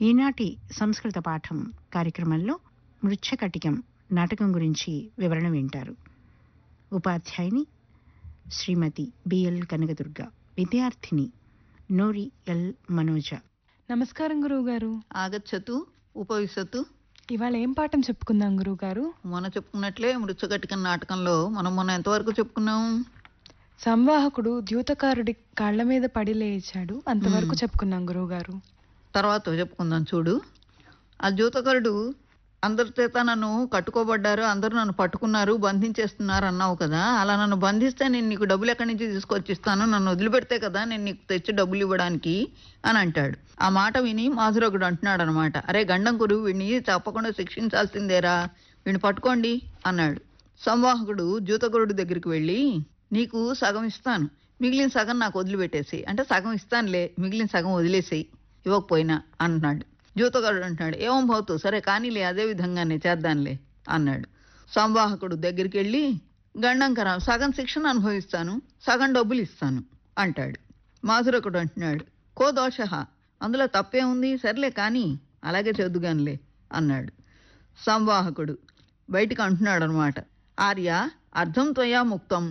ఈనాటి సంస్కృత పాఠం కార్యక్రమంలో మృచ్ఛకటికం నాటకం గురించి వివరణ వింటారు ఉపాధ్యాయుని శ్రీమతి బిఎల్ కనకదుర్గ విద్యార్థిని నోరి ఎల్ మనోజ నమస్కారం గురువుగారు ఆగచ్చతు ఉపవిశతు ఇవాళ ఏం పాఠం చెప్పుకుందాం గురువుగారు మొన్న చెప్పుకున్నట్లే మృత్యుకటికం నాటకంలో మనం మొన్న ఎంతవరకు చెప్పుకున్నాం సంవాహకుడు ద్యూతకారుడి కాళ్ల మీద పడి లేచాడు అంతవరకు మ్మ్. చెప్పుకున్నాం గురువుగారు తర్వాత చెప్పుకుందాం చూడు ఆ జ్యోతకరుడు అందరి చేత నన్ను కట్టుకోబడ్డారు అందరూ నన్ను పట్టుకున్నారు బంధించేస్తున్నారు అన్నావు కదా అలా నన్ను బంధిస్తే నేను నీకు డబ్బులు ఎక్కడి నుంచి తీసుకొచ్చి ఇస్తాను నన్ను వదిలిపెడితే కదా నేను నీకు తెచ్చి డబ్బులు ఇవ్వడానికి అని అంటాడు ఆ మాట విని మాధురకుడు అంటున్నాడు అనమాట అరే గండం గురు వీడిని తప్పకుండా శిక్షించాల్సిందేరా వీడిని పట్టుకోండి అన్నాడు సంవాహకుడు జ్యోతకరుడు దగ్గరికి వెళ్ళి నీకు సగం ఇస్తాను మిగిలిన సగం నాకు వదిలిపెట్టేసి అంటే సగం ఇస్తానులే మిగిలిన సగం వదిలేసేయి ఇవ్వకపోయినా అంటున్నాడు జ్యోతగాడు అంటున్నాడు ఏమో పోతు సరే కానీలే అదే విధంగానే చేద్దాంలే అన్నాడు సంవాహకుడు దగ్గరికి వెళ్ళి గండంకరం సగం శిక్షణ అనుభవిస్తాను సగం డబ్బులు ఇస్తాను అంటాడు మాధురకుడు అంటున్నాడు కో దోష అందులో తప్పే ఉంది సర్లే కానీ అలాగే చదువుగానిలే అన్నాడు సంవాహకుడు బయటికి అంటున్నాడు అనమాట ఆర్య అర్థం త్వయా ముక్తం